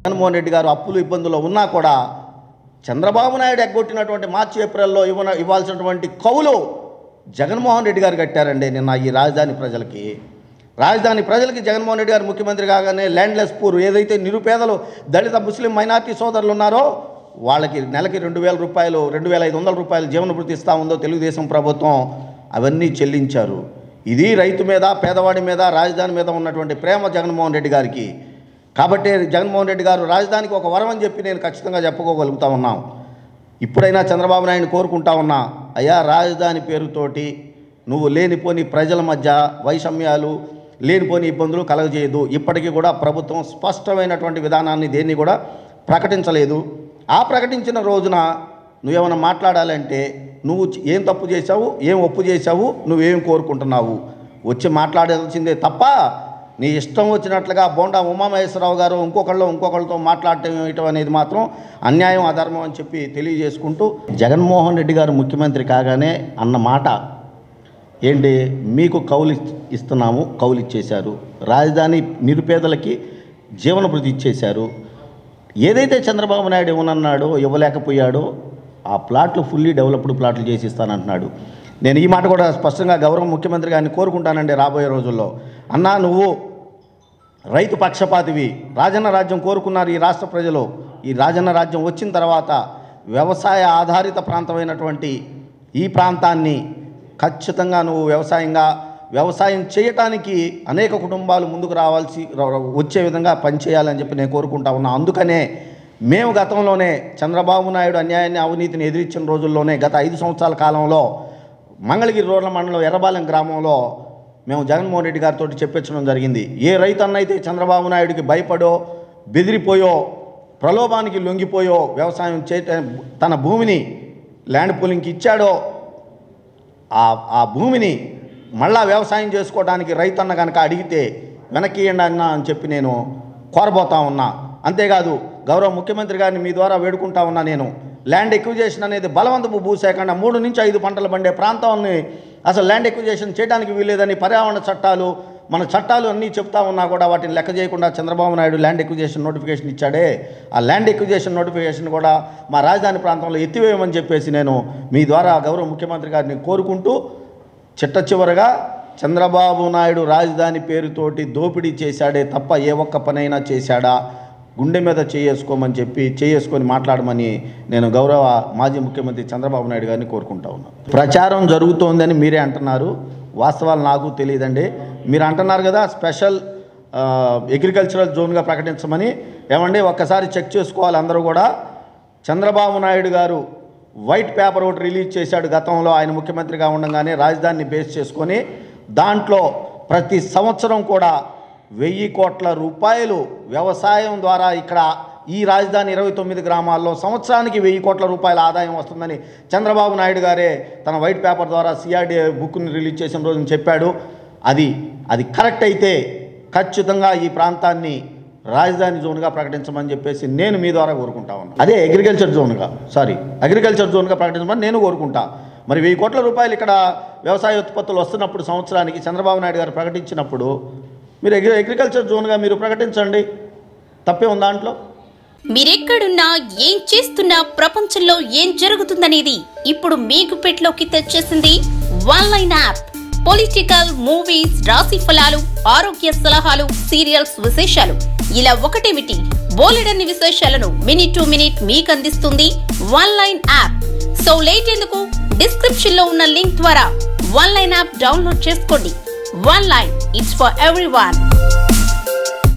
జగన్మోహన్ రెడ్డి గారు అప్పులు ఇబ్బందుల్లో ఉన్నా కూడా చంద్రబాబు నాయుడు ఎగ్గొట్టినటువంటి మార్చి ఏప్రిల్లో ఇవ్వన ఇవ్వాల్సినటువంటి కవులు జగన్మోహన్ రెడ్డి గారు కట్టారండి నిన్న ఈ రాజధాని ప్రజలకి రాజధాని ప్రజలకి జగన్మోహన్ రెడ్డి గారు ముఖ్యమంత్రి కాగానే ల్యాండ్లెస్ పూర్ ఏదైతే నిరుపేదలు దళిత ముస్లిం మైనార్టీ సోదరులు ఉన్నారో వాళ్ళకి నెలకి రెండు వేల రూపాయలు రెండు వేల ఐదు వందల రూపాయలు జీవన భృతి ఇస్తా ఉందో తెలుగుదేశం ప్రభుత్వం అవన్నీ చెల్లించారు ఇది రైతు మీద పేదవాడి మీద రాజధాని మీద ఉన్నటువంటి ప్రేమ జగన్మోహన్ రెడ్డి గారికి కాబట్టి జగన్మోహన్ రెడ్డి గారు రాజధానికి ఒక వరం అని చెప్పి నేను ఖచ్చితంగా చెప్పుకోగలుగుతా ఉన్నాం ఇప్పుడైనా చంద్రబాబు నాయుడిని కోరుకుంటా ఉన్నా అయ్యా రాజధాని పేరుతోటి నువ్వు లేనిపోని ప్రజల మధ్య వైషమ్యాలు లేనిపోని ఇబ్బందులు కలగజేయదు ఇప్పటికీ కూడా ప్రభుత్వం స్పష్టమైనటువంటి విధానాన్ని దేన్ని కూడా ప్రకటించలేదు ఆ ప్రకటించిన రోజున నువ్వేమైనా మాట్లాడాలంటే నువ్వు చ- ఏం తప్పు చేశావు ఏం ఒప్పు చేశావు నువ్వేం కోరుకుంటున్నావు వచ్చి మాట్లాడాల్సిందే తప్ప నీ ఇష్టం వచ్చినట్లుగా బోండా ఉమామహేశ్వరరావు గారు ఇంకొకళ్ళు ఇంకొకళ్ళతో మాట్లాడటం ఇవ్వటం అనేది మాత్రం అన్యాయం అధర్మం అని చెప్పి తెలియజేసుకుంటూ జగన్మోహన్ రెడ్డి గారు ముఖ్యమంత్రి కాగానే అన్న మాట ఏంటి మీకు కౌలు ఇచ్- ఇస్తున్నాము కౌలు ఇచ్చేశారు రాజధాని నిరుపేదలకి జీవన భృతి ఇచ్చేశారు ఏదైతే చంద్రబాబు నాయుడు ఇవ్వనన్నాడో ఇవ్వలేకపోయాడో ఆ ప్లాట్లు ఫుల్లీ డెవలప్డ్ ప్లాట్లు చేసి ఇస్తానంటున్నాడు నేను ఈ మాట కూడా స్పష్టంగా గౌరవ ముఖ్యమంత్రి గారిని కోరుకుంటానండి రాబోయే రోజుల్లో అన్నా నువ్వు రైతు పక్షపాతివి రాజన్న రాజ్యం కోరుకున్నారు ఈ రాష్ట్ర ప్రజలు ఈ రాజన్న రాజ్యం వచ్చిన తర్వాత వ్యవసాయ ఆధారిత ప్రాంతమైనటువంటి ఈ ప్రాంతాన్ని ఖచ్చితంగా నువ్వు వ్యవసాయంగా వ్యవసాయం చేయటానికి అనేక కుటుంబాలు ముందుకు రావాల్సి ర- ర- వచ్చే విధంగా పనిచేయాలని చెప్పి నేను కోరుకుంటా ఉన్నా అందుకనే మేము గతంలోనే చంద్రబాబు నాయుడు అన్యాయాన్ని అవినీతిని ఎదిరించిన రోజుల్లోనే గత ఐదు సంవత్సరాల కాలంలో మంగళగిరి రూరల్ మండలం ఎర్రబాలెం గ్రామంలో మేము జగన్మోహన్ రెడ్డి గారితో చెప్పించడం జరిగింది ఏ రైతు అన్నైతే చంద్రబాబు నాయుడికి భయపడో బెదిరిపోయో ప్రలోభానికి లొంగిపోయో వ్యవసాయం చేయట తన భూమిని ల్యాండ్ పూలింగ్కి ఇచ్చాడో ఆ ఆ భూమిని మళ్ళా వ్యవసాయం చేసుకోవడానికి రైతన్న కనుక అడిగితే వెనక్కి ఇయ్యండి అన్న అని చెప్పి నేను కోరబోతా ఉన్నా అంతేకాదు గౌరవ ముఖ్యమంత్రి గారిని మీ ద్వారా వేడుకుంటా ఉన్నా నేను ల్యాండ్ ఎక్విజేషన్ అనేది బలవంతపు భూసేకరణ మూడు నుంచి ఐదు పంటలు పండే ప్రాంతాన్ని అసలు ల్యాండ్ ఎక్విజేషన్ చేయడానికి వీల్లేదని పర్యావరణ చట్టాలు మన చట్టాలు అన్నీ చెప్తా ఉన్నా కూడా వాటిని లెక్క చేయకుండా Chandrababu Naidu land acquisition notification ఇచ్చాడే ఆ ల్యాండ్ ఎక్విజేషన్ నోటిఫికేషన్ కూడా మా రాజధాని ప్రాంతంలో ఎత్తివేయమని చెప్పేసి నేను మీ ద్వారా గౌరవ ముఖ్యమంత్రి గారిని కోరుకుంటూ చిట్ట చివరగా చంద్రబాబు నాయుడు రాజధాని పేరుతోటి దోపిడీ చేశాడే తప్ప ఏ ఒక్క పనైనా చేశాడా గుండె మీద చేసుకోమని చెప్పి చేసుకొని మాట్లాడమని నేను గౌరవ మాజీ ముఖ్యమంత్రి చంద్రబాబు నాయుడు గారిని కోరుకుంటా ఉన్నాను ప్రచారం జరుగుతోందని మీరే అంటున్నారు వాస్తవాలు నాకు తెలియదండి మీరు అంటున్నారు కదా స్పెషల్ ఆ, అగ్రికల్చరల్ జోన్గా ప్రకటించమని ఏమండి ఒక్కసారి చెక్ చేసుకోవాలి అందరూ కూడా చంద్రబాబు నాయుడు గారు వైట్ పేపర్ ఒకటి రిలీజ్ చేశాడు గతంలో ఆయన ముఖ్యమంత్రిగా ఉండగానే రాజధానిని బేస్ చేసుకొని దాంట్లో ప్రతి సంవత్సరం కూడా వెయ్యి కోట్ల రూపాయలు వ్యవసాయం ద్వారా ఇక్కడ ఈ రాజధాని ఇరవై తొమ్మిది గ్రామాల్లో సంవత్సరానికి వెయ్యి కోట్ల రూపాయల ఆదాయం వస్తుందని చంద్రబాబు నాయుడు గారే తన వైట్ పేపర్ ద్వారా సిఆర్డీఏ బుక్ని రిలీజ్ చేసిన రోజున చెప్పాడు అది అది కరెక్ట్ అయితే ఖచ్చితంగా ఈ ప్రాంతాన్ని రాజధాని జోన్గా ప్రకటించమని చెప్పేసి నేను మీ ద్వారా కోరుకుంటా ఉన్నాను అదే అగ్రికల్చర్ జోన్గా సారీ అగ్రికల్చర్ జోన్గా ప్రకటించమని నేను కోరుకుంటా మరి వెయ్యి కోట్ల రూపాయలు ఇక్కడ వ్యవసాయ ఉత్పత్తులు వస్తున్నప్పుడు సంవత్సరానికి చంద్రబాబు నాయుడు గారు ప్రకటించినప్పుడు మీరు అగ్రి అగ్రికల్చర్ జోన్గా మీరు ప్రకటించండి తప్పే ఉంది దాంట్లో మీరెక్కడున్నా ఏం చేస్తున్నా ప్రపంచంలో ఏం జరుగుతుందనేది ఇప్పుడు మీకు పెట్లోకి తెచ్చేసింది one line app political movies రాశి ఫలాలు ఆరోగ్య సలహాలు సీరియల్స్ విశేషాలు ఇలా ఒకటేమిటి బోలెడన్ని విశేషాలను మినిట్ టు మినిట్ మీకు అందిస్తుంది one line app so late ఎందుకు డిస్క్రిప్షన్ లో ఉన్న లింక్ ద్వారా వన్ లైన్ యాప్ డౌన్లోడ్ చేసుకోండి one line it's for every